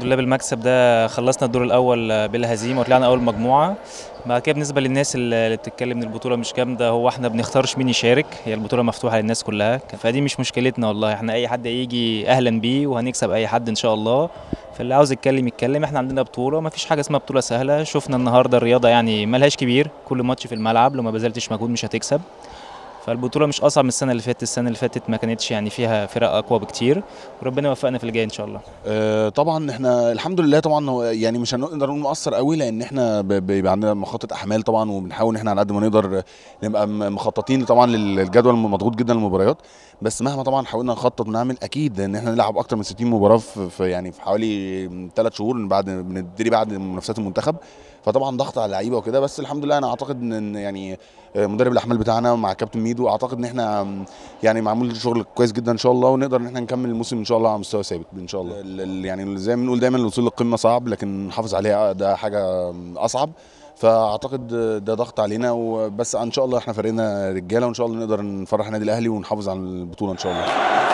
لله بالمكسب ده خلصنا الدور الاول بلا هزيمه وطلعنا اول مجموعه بعد كده بالنسبه للناس اللي بتتكلم ان البطوله مش جامده هو احنا بنختارش مين يشارك هي البطوله مفتوحه للناس كلها فدي مش مشكلتنا والله احنا اي حد يجي اهلا بيه وهنكسب اي حد ان شاء الله فاللي عاوز يتكلم يتكلم احنا عندنا بطوله ما فيش حاجه اسمها بطوله سهله شفنا النهارده الرياضه يعني ملهاش كبير كل ماتش في الملعب لو ما بذلتش مجهود مش هتكسب فالبطوله مش اصعب من السنه اللي فاتت السنه اللي فاتت ما كانتش يعني فيها فرق اقوى بكتير وربنا يوفقنا في اللي جاي ان شاء الله آه، طبعا احنا الحمد لله طبعا هو يعني مش هنقدر نقول مؤثر قوي لان احنا ب- بيبقى عندنا مخطط احمال طبعا وبنحاول ان احنا على قد ما نقدر نبقى م- مخططين طبعا للجدول مضغوط جدا للمباريات بس مهما طبعا حاولنا نخطط ونعمل اكيد ان احنا نلعب اكتر من 60 مباراه في في- يعني في حوالي ثلاث شهور بعد بنبتدي بعد منافسات المنتخب فطبعا ضغط على اللعيبه وكده بس الحمد لله انا اعتقد ان إن يعني آه، مدرب الاحمال بتاعنا مع كابتن ميدو اعتقد ان احنا آم، يعني معمول شغل كويس جدا ان شاء الله ونقدر ان احنا نكمل الموسم ان شاء الله على مستوى ثابت ان شاء الله ال- ال- يعني زي ما بنقول دايما الوصول للقمه صعب لكن نحافظ عليها ده حاجه اصعب فاعتقد ده ضغط علينا وبس ان شاء الله احنا فريقنا رجاله وان شاء الله نقدر نفرح النادي الاهلي ونحافظ على البطوله ان شاء الله